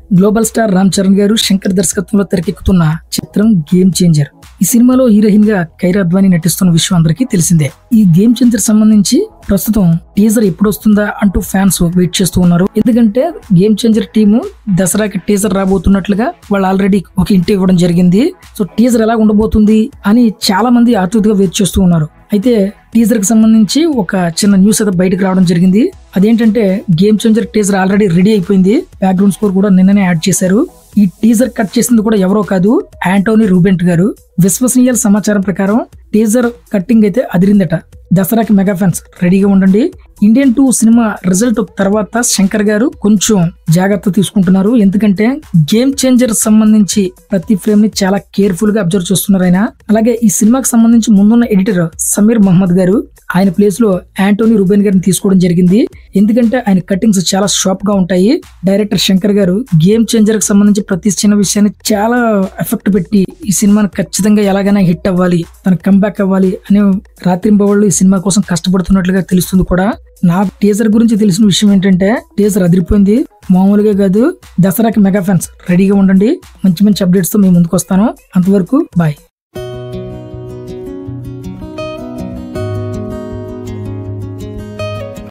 global star Ram Charan గారు శంకర్ దర్శకత్వంలో తెరకెక్కుతున్న చిత్రం గేమ్ చేంజర్ ఈ సినిమాలో హీరోయిన్ గా కైరా అద్వాని నటిస్తున్న విషయం అందరికీ తెలిసిందే ఈ గేమ్ చేంజర్ సంబంధించి ప్రస్తుతం టీజర్ ఎప్పుడు వస్తుందా అంటూ ఫ్యాన్స్ వెయిట్ చేస్తూ ఉన్నారు ఎందుకంటే గేమ్ చేంజర్ టీము దసరాకి టీజర్ రాబోతున్నట్లుగా వాళ్ళు ఆల్రెడీ ఒక ఇంటి ఇవ్వడం జరిగింది సో టీజర్ ఎలా ఉండబోతుంది అని చాలా మంది ఆతృతగా వెయిట్ చేస్తూ ఉన్నారు అయితే టీజర్ కి సంబంధించి ఒక చిన్న న్యూస్ అయితే బయటకు రావడం జరిగింది అదేంటంటే Game Changer teaser already ready అయిపోయింది బ్యాక్గ్రౌండ్ స్కోర్ కూడా నిన్ననే యాడ్ చేశారు ఈ టీజర్ కట్ చేసింది కూడా ఎవరో కాదు యాంటోనీ రూబెంట్ గారు విశ్వసనీయాల సమాచారం ప్రకారం టీజర్ కట్టింగ్ అయితే అదిరిందట దసరాకి మెగా ఫ్యాన్స్ రెడీగా ఉండండి ఇండియన్ టూ సినిమా రిజల్ట్ తర్వాత శంకర్ గారు కొంచెం జాగ్రత్త తీసుకుంటున్నారు ఎందుకంటే గేమ్ చేంజర్ సంబంధించి ప్రతి ఫ్రేమ్ ని చాలా కేర్ఫుల్ గా అబ్జర్వ్ చేస్తున్నారు ఆయన అలాగే ఈ సినిమాకి సంబంధించి ముందున్న ఎడిటర్ సమీర్ మహమ్మద్ గారు ఆయన ప్లేస్ లో యాంటోనీ రూబెన్ గారిని తీసుకోవడం జరిగింది ఎందుకంటే ఆయన కట్టింగ్స్ చాలా షార్ప్ గా ఉంటాయి డైరెక్టర్ శంకర్ గారు గేమ్ చేంజర్ కి సంబంధించి ప్రతి చిన్న విషయాన్ని చాలా ఎఫెక్ట్ పెట్టి ఈ సినిమాని ఖచ్చితంగా ఎలాగైనా హిట్ అవ్వాలి తన కంబ్యాక్ అవ్వాలి అని రాత్రింబవళ్ళు ఈ సినిమా కోసం కష్టపడుతున్నట్లుగా తెలుస్తుంది కూడా నా టీజర్ గురించి తెలిసిన విషయం ఏంటంటే టీజర్ అదిరిపోయింది మామూలుగా కాదు దసరాకి మెగా ఫ్యాన్స్ రెడీగా ఉండండి మంచి మంచి అప్డేట్స్ తో మేము ముందుకు వస్తాను అంతవరకు బాయ్